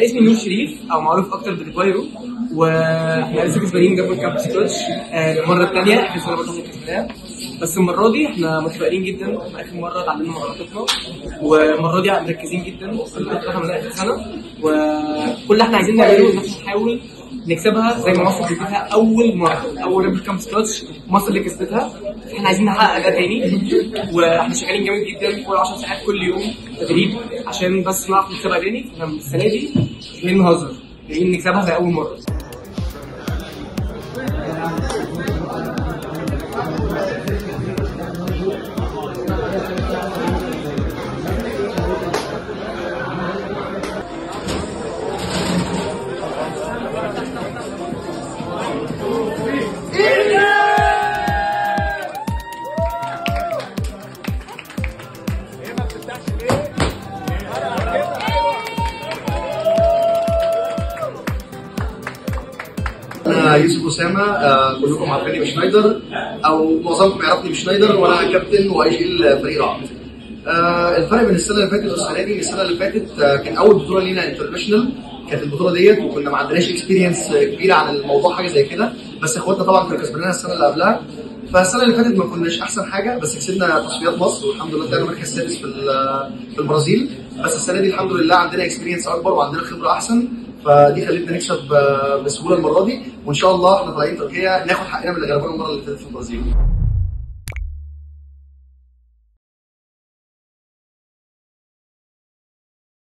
اسمي نور شريف او معروف اكتر بالفايرو واحنا لسه كسبانين جنب الكامب سكوتش آه، المره الثانيه احنا السنه برضه كسبناها بس المره دي احنا متفائلين جدا احنا اخر مره اتعلمنا مع غلطتنا والمره دي مركزين جدا في الخطه اللي عملناها اخر سنه وكل اللي احنا عايزين نعمله ان احنا نحاول نكسبها زي ما مصر كسبتها اول مره اول ريبل كامب سكوتش مصر اللي كسبتها احنا عايزين نحقق ده تاني واحنا شغالين جامد جدا كل 10 ساعات كل يوم تدريب عشان بس نعرف نكسبها تاني احنا السنه دي مش جايين نهزر جايين نكسبها زي اول مره انا يوسف اسامه آه، كلكم عارفيني بشنايدر او معظمكم يعرفني بشنايدر وانا كابتن واجيل فريق رعد. آه، الفرق بين السنه اللي فاتت والسنه دي السنه اللي فاتت آه، كان اول بطوله لينا انترناشونال كانت البطوله ديت وكنا ما عندناش اكسبيرينس كبيره عن الموضوع حاجه زي كده بس اخواتنا طبعا كانوا كسبانين السنه اللي قبلها فالسنه اللي فاتت ما كناش احسن حاجه بس كسبنا تصفيات مصر والحمد لله طلعنا مركز سادس في ال- في البرازيل بس السنه دي الحمد لله عندنا اكسبيرينس اكبر وعندنا خبره احسن فدي خلتنا نكسب آه، بسهوله المره دي وان شاء الله احنا طالعين تركيا ناخد حقنا من اللي غلبونا المره اللي فاتت في البرازيل